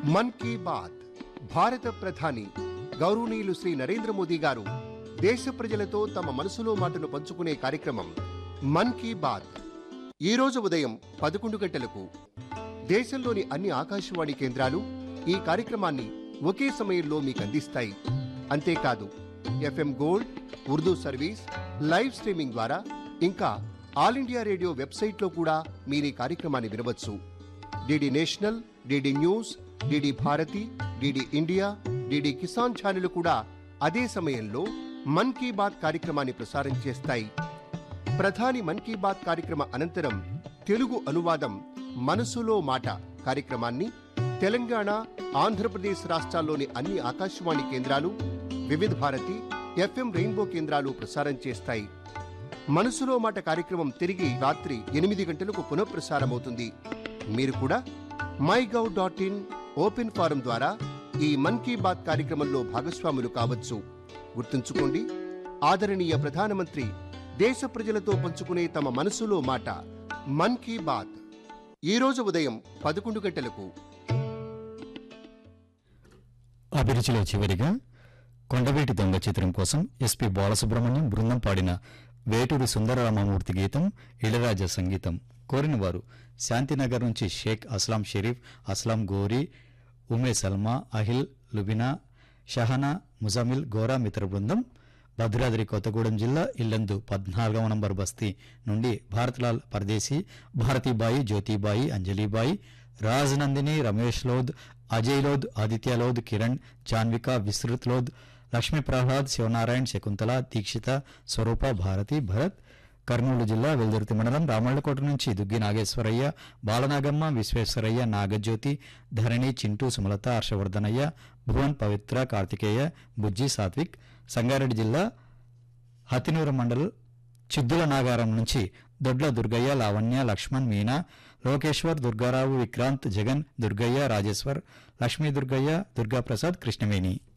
మన్ key bath భారత ప్రధాని గౌరవనీయులు శ్రీ నరేంద్ర మోదీ గారు దేశ ప్రజలతో తమ మనసులో మాటను పంచుకునే కార్యక్రమం మన్ కీ బాత్ ఈ రోజు ఉదయం పదకొండు గంటలకు దేశంలోని అన్ని ఆకాశవాణి కేంద్రాలు ఈ కార్యక్రమాన్ని ఒకే సమయంలో మీకు అందిస్తాయి అంతేకాదు F M gold Urdu service live streaming ద్వారా ఇంకా ఆల్ ఇండియా రేడియో వెబ్సైట్లో కూడా మీరు ఈ కార్యక్రమాన్ని వినవచ్చు D D national D D news D D Bharati D D India D D Kisan ఛానళ్లు కూడా అదే సమయంలో మన్ కీ బాత్ కార్యక్రమాన్ని ప్రసారం చేస్తాయి ప్రధాని మన్ కీ బాత్ కార్యక్రమ అనంతరం తెలుగు అనువాదం మనసులో మాట కార్యక్రమాన్ని తెలంగాణ ఆంధ్రప్రదేశ్ రాష్ట్రాల్లోని అన్ని ఆకాశవాణి కేంద్రాలు వివిధ భారతి ఎఫ్ఎం రెయిన్బో కేంద్రాలు ప్రసారం చేస్తాయి మనసులో మాట కార్యక్రమం తిరిగి రాత్రి ఎనిమిది గంటలకు పునఃప్రసారమవుతుంది మీరు కూడా my gov dot in open form ద్వారా ఈ మన్ కీ బాత్ కార్యక్రమంలో భాగస్వాములు కావచ్చు గుర్తుంచుకోండి ఆదరణీయ ప్రధానమంత్రి దేశ ప్రజలతో పంచుకునే తమ మనసులో మాట మన్ కీ బాత్ ఈ రోజు ఉదయం పదకొండు గంటలకు అభిరుచిలో చివరిగా కొండవీటి దొంగ చిత్రం కోసం ఎస్పి బాలసుబ్రహ్మణ్యం బృందం పాడిన వేటూరి సుందరరామమూర్తి గీతం ఇళరాజా సంగీతం కోరిన వారు శాంతినగర్ నుంచి షేక్ అస్లాం షరీఫ్ అస్లాం గోరీ ఉమే సల్మా అహిల్ లుబినా షహనా ముజామిల్ గోరా మిత్ర బృందం భద్రాద్రి కొత్తగూడెం జిల్లా ఇల్లందు పద్నాలుగవ నంబర్ బస్తీ నుండి భారత్లాల్ పరదేశీ భారతీబాయి జ్యోతిబాయి అంజలిబాయి రాజ్ నందిని రమేష్ లోద్ అజయ్ లోద్ ఆదిత్య లోద్ కిరణ్ జాన్విక విస్తృత్ లోద్ లక్ష్మీ ప్రహ్లాద్ శివనారాయణ్ శకుంతల దీక్షిత స్వరూప భారతి భరత్ కర్నూలు జిల్లా వెల్దుర్తి మండలం రామళ్ళకోట నుంచి దుగ్గి నాగేశ్వరయ్య బాలనాగమ్మ విశ్వేశ్వరయ్య నాగజ్యోతి ధరణి చింటూ సుమలత హర్షవర్ధనయ్య భువన్ పవిత్ర కార్తికేయ బుజ్జి సాత్విక్ సంగారెడ్డి జిల్లా హతినూరు మండల్ చిద్దుల నాగారం నుంచి దొడ్ల దుర్గయ్య లావణ్య లక్ష్మణ్ మీనా లోకేశ్వర్ దుర్గారావు విక్రాంత్ జగన్ దుర్గయ్య రాజేశ్వర్ లక్ష్మీ దుర్గయ్య దుర్గాప్రసాద్ కృష్ణవేణి